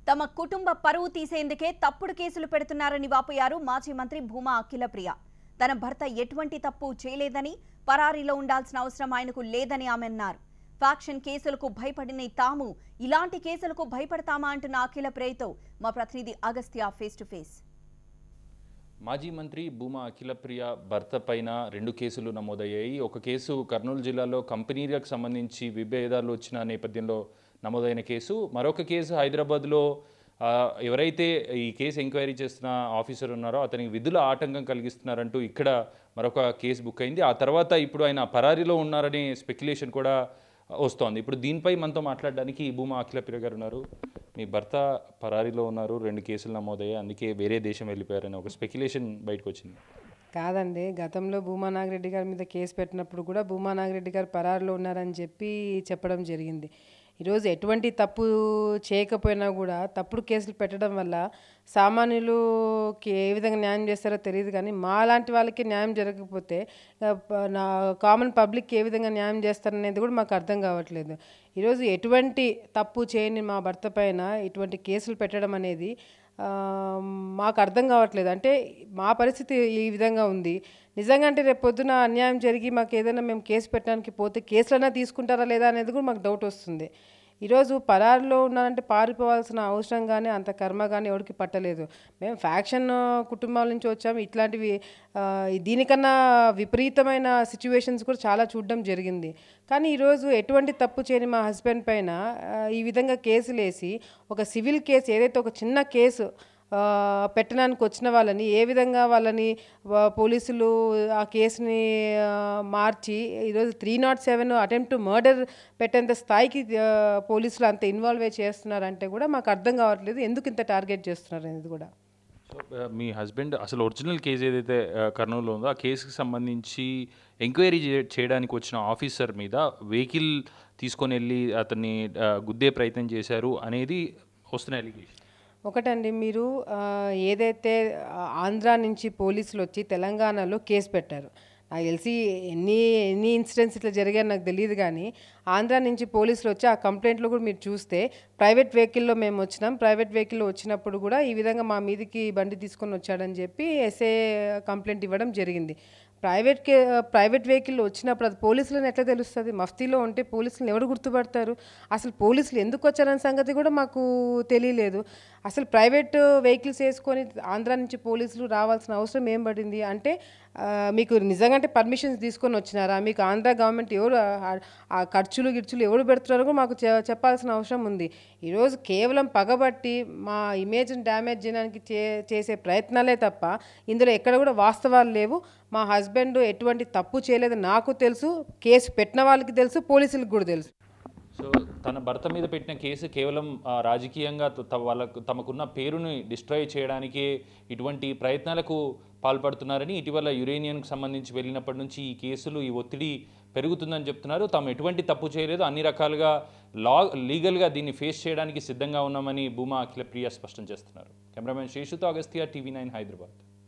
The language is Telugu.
తమ కుటుంబ పరువు తీసేందుకే తప్పుడు కేసులు పెడుతున్నారని వాపోయారు మాజీ మంత్రి భూమా అఖిలప్రియ తన భర్త ఎటువంటి తప్పు చేయలేదని పరారీలో ఉండాల్సిన అవసరం ఆయనకు లేదని ఆమె అన్నారు ఫ్యాక్షన్ కేసులకు భయపడిన తాము ఇలాంటి కేసులకు భయపడతామా అంటున్న అఖిలప్రియతో మా ప్రతినిధి అగస్త్య ఫేస్ టు ఫేస్ మాజీ మంత్రి భూమా అఖిలప్రియ భర్త పైన రెండు కేసులు నమోదయ్యాయి ఒక కేసు కర్నూలు జిల్లాలో కంపెనీలకు సంబంధించి విభేదాలు వచ్చిన నేపథ్యంలో నమోదైన కేసు మరొక కేసు హైదరాబాద్లో ఆ, ఎవరైతే ఈ కేసు ఎంక్వైరీ చేస్తున్న ఆఫీసర్ ఉన్నారో అతనికి విధుల ఆటంకం కలిగిస్తున్నారంటూ ఇక్కడ మరొక కేసు బుక్ అయింది ఆ తర్వాత ఇప్పుడు ఆయన పరారీలో ఉన్నారనే స్పెక్యులేషన్ కూడా వస్తోంది ఇప్పుడు దీనిపై మనతో మాట్లాడడానికి భూమా అఖిలప్రియ గారు ఉన్నారు మీ భర్త పరారీలో ఉన్నారు రెండు కేసులు నమోదయ్యాయి అందుకే వేరే దేశం వెళ్ళిపోయారని ఒక స్పెక్యులేషన్ బయటకు వచ్చింది కాదండి గతంలో భూమా నాగిరెడ్డి గారి మీద కేసు పెట్టినప్పుడు కూడా భూమా నాగిరెడ్డి గారు పరారులో ఉన్నారని చెప్పి చెప్పడం జరిగింది ఈరోజు ఎటువంటి తప్పు చేయకపోయినా కూడా తప్పుడు కేసులు పెట్టడం వల్ల సామాన్యులుకి ఏ విధంగా న్యాయం చేస్తారో తెలియదు కానీ మా లాంటి వాళ్ళకి న్యాయం జరగకపోతే ఆ, ప- నా కామన్ పబ్లిక్కి ఏ విధంగా న్యాయం చేస్తారనేది కూడా మాకు అర్థం కావట్లేదు ఈరోజు ఎటువంటి తప్పు చేయని మా భర్త పైన ఇటువంటి కేసులు పెట్టడం అనేది ఆ, మాకు అర్థం కావట్లేదు అంటే మా పరిస్థితి ఈ విధంగా ఉంది నిజంగా అంటే రేపు పొద్దున అన్యాయం జరిగి మాకు ఏదైనా మేము కేసు పెట్టడానికి పోతే కేసులైనా తీసుకుంటారా లేదా అనేది కూడా మాకు డౌట్ వస్తుంది ఈరోజు పరారులో ఉన్నారంటే పారిపోవాల్సిన అవసరం కానీ అంత కర్మ కానీ ఎవరికి పట్టలేదు మేము ఫ్యాక్షన్ కుటుంబాల నుంచి వచ్చాము ఇట్లాంటివి ఆ, దీనికన్నా విపరీతమైన సిచ్యువేషన్స్ కూడా చాలా చూడడం జరిగింది కానీ ఈరోజు ఎటువంటి తప్పు చేయని మా హస్బెండ్ పైన ఆ, ఈ విధంగా కేసులు వేసి ఒక సివిల్ కేసు ఏదైతే ఒక చిన్న కేసు ఆ, పెట్టడానికి వచ్చిన వాళ్ళని ఏ విధంగా వాళ్ళని వా- పోలీసులు ఆ కేసుని ఆ, మార్చి ఈరోజు three not seven attempt murder పెట్టేంత స్థాయికి ఆ, పోలీసులు అంత ఇన్వాల్వ్ చేస్తున్నారంటే కూడా మాకు అర్థం కావట్లేదు ఎందుకు ఇంత టార్గెట్ చేస్తున్నారు అనేది కూడా సో ఆ, మీ హస్బెండ్ అసలు ఒరిజినల్ కేసు ఏదైతే ఆ, కర్నూలులో ఉందో ఆ కేసుకి సంబంధించి ఎంక్వైరీ చే- చేయడానికి వచ్చిన ఆఫీసర్ మీద వెహికల్ తీసుకొని వెళ్ళి అతన్ని ఆ, గుద్దే ప్రయత్నం చేశారు అనేది వస్తున్న అలిగేషన్ ఒకటండి మీరు ఆ, ఏదైతే ఆ, ఆంధ్రా నుంచి పోలీసులు వచ్చి తెలంగాణలో కేసు పెట్టారు నాకు తెలిసి ఎన్ని ఎన్ని ఇన్సిడెంట్స్ ఇట్లా జరిగాయో నాకు తెలియదు కానీ ఆంధ్రా నుంచి పోలీసులు వచ్చి ఆ కంప్లైంట్లో కూడా మీరు చూస్తే ప్రైవేట్ వెహికల్లో మేము వచ్చినాం ప్రైవేట్ వెహికల్లో వచ్చినప్పుడు కూడా ఈ విధంగా మా మీదకి బండి తీసుకొని వచ్చాడని చెప్పి ఎస్ఏ కంప్లైంట్ ఇవ్వడం జరిగింది ప్రైవేట్ కే ప్రైవేట్ వెహికల్ వచ్చినప్పుడు అది పోలీసులను ఎట్లా తెలుస్తుంది మఫ్తీలో ఉంటే పోలీసులను ఎవరు గుర్తుపడతారు అసలు పోలీసులు ఎందుకు వచ్చారనే సంగతి కూడా మాకు తెలియలేదు అసలు ప్రైవేట్ వెహికల్స్ వేసుకొని ఆంధ్రా నుంచి పోలీసులు రావాల్సిన అవసరం ఏం పడింది అంటే ఆ, మీకు నిజంగా అంటే పర్మిషన్స్ తీసుకొని వచ్చినారా మీకు ఆంధ్ర గవర్నమెంట్ ఎవరు ఆ- ఆ ఖర్చులు గిర్చులు ఎవరు పెడుతున్నారో కూడా మాకు చె- చెప్పాల్సిన అవసరం ఉంది ఈరోజు కేవలం పగబట్టి మా ఇమేజ్ని డ్యామేజ్ చేయడానికి చే చేసే ప్రయత్నాలే తప్ప ఇందులో ఎక్కడ కూడా వాస్తవాలు లేవు మా హస్బెండ్ ఎటువంటి తప్పు చేయలేదు నాకు తెలుసు కేసు పెట్టిన వాళ్ళకి తెలుసు పోలీసులకు కూడా తెలుసు సో తన భర్త మీద పెట్టిన కేసు కేవలం ఆ, రాజకీయంగా త- త- వాళ్ళకు తమకున్న పేరుని డిస్ట్రాయ్ చేయడానికి ఇటువంటి ప్రయత్నాలకు పాల్పడుతున్నారని ఇటీవల యురేనియన్కి సంబంధించి వెళ్ళినప్పటి నుంచి ఈ కేసులు ఈ ఒత్తిడి పెరుగుతుందని చెప్తున్నారు తాము ఎటువంటి తప్పు చేయలేదు అన్ని రకాలుగా లా లీగల్గా దీన్ని ఫేస్ చేయడానికి సిద్ధంగా ఉన్నామని భూమా అఖిలప్రియ స్పష్టం చేస్తున్నారు కెమెరామెన్ శేషుతో అగస్త్య టీవీ నైన్ హైదరాబాద్